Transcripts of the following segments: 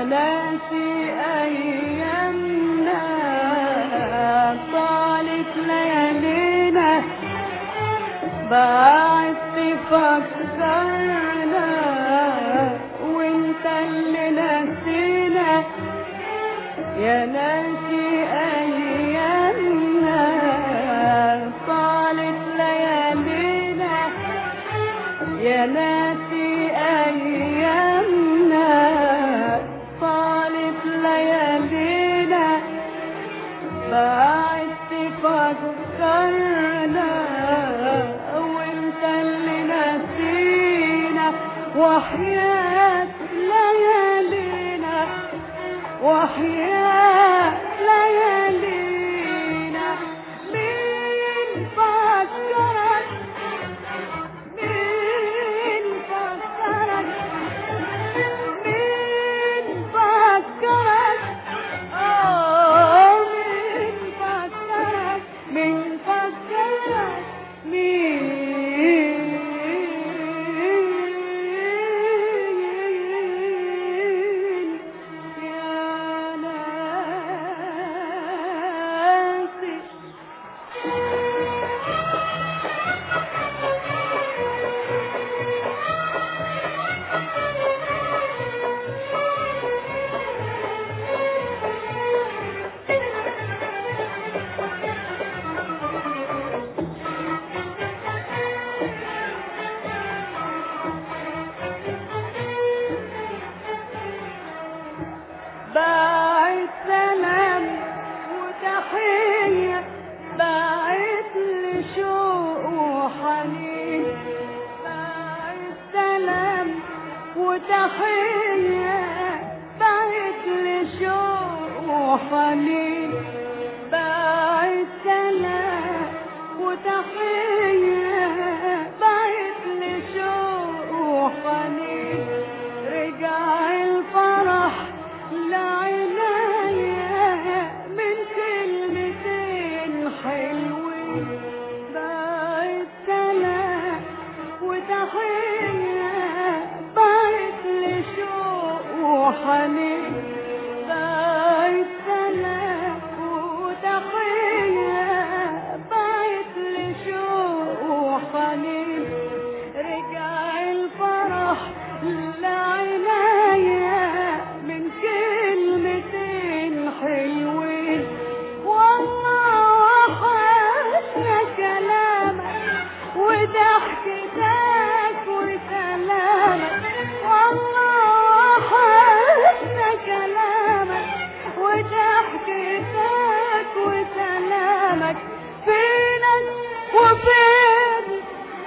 ناسي أيامنا طالت ليالينا بعد تفكرنا وانت اللي نسينا يا ناسي أيامنا طالت ليالينا يا ناسي أيامنا طالت ليالينا بعد تفكرنا وانت اللي نسينا وحياة ليالينا وحياة ليالينا مين فكرك مين فكرك مين فكرك آه مين فكرك مين فكرك مين يا ناسي باعت سلام وتحية باعت لي شوق وحنين باعت سلام وتحية باعت لي شوق وحنين باعت سلام وتحية باعت لي شوق وحنين رجع الفرح لعنايا من كلمتين حلوين باعت سلام وتحية باعت لي شوق وحنين باعت سلام وتحية باعت لي شوق وحنين رجع الفرح لعنايا من كلمتين حلوين والله وحشنا كلامك وضحكتك وسلامك والله وحشنا كلامك وضحكتك وسلامك فينك وفين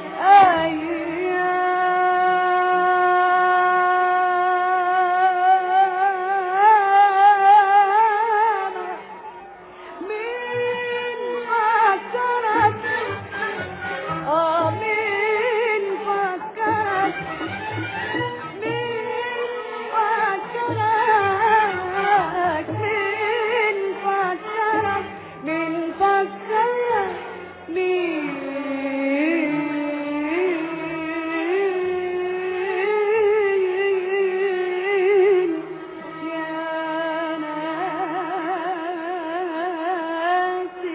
أيامك مين فكرك آه مين فكرك مين فكرك مين فكرك مين فكرك مين يا ناسي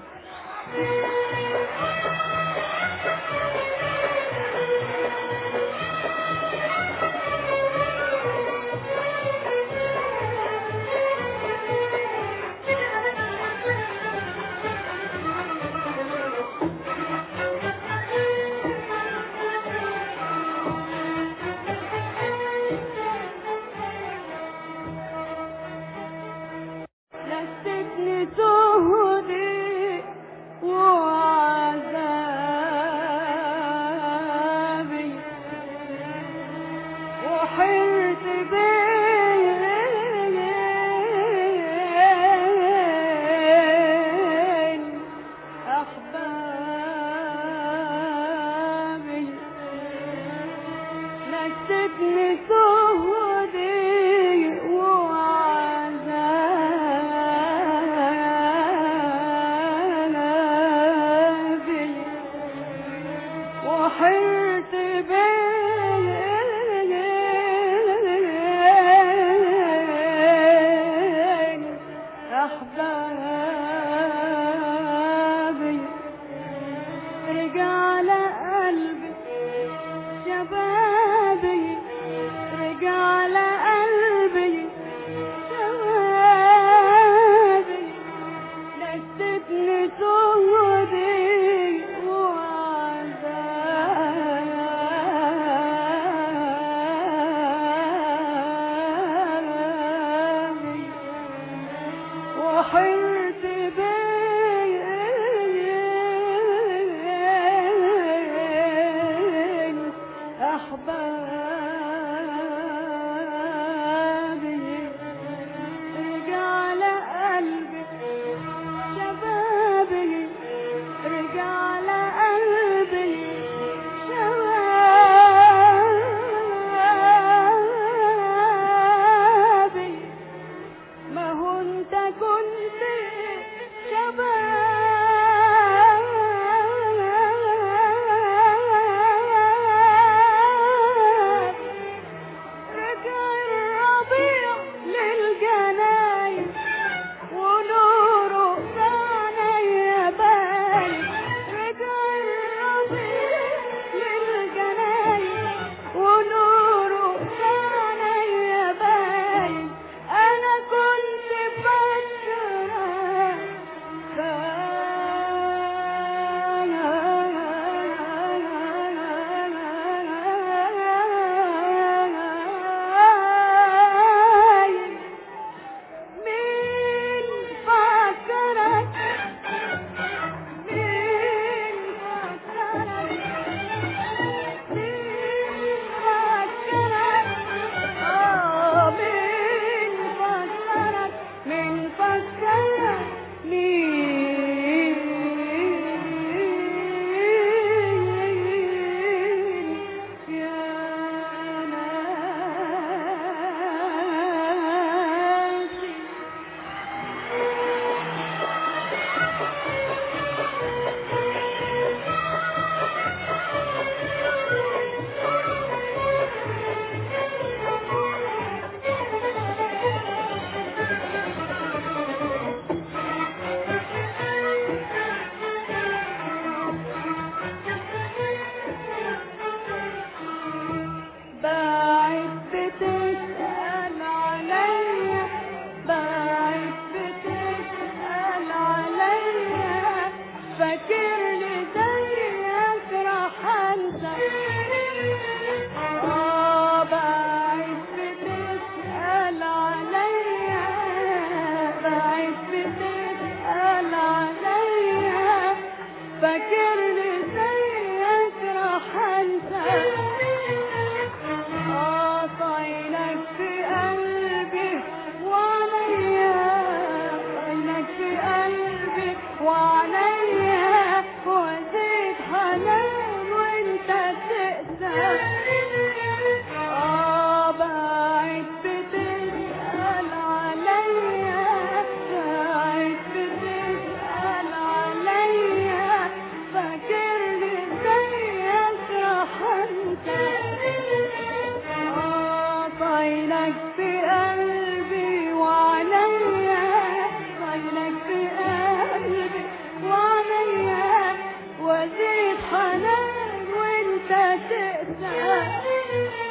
نسيتني زهدي وعذابي وحرت بين أحبابي نسيتني زهدي وعذابي وحرت تقسى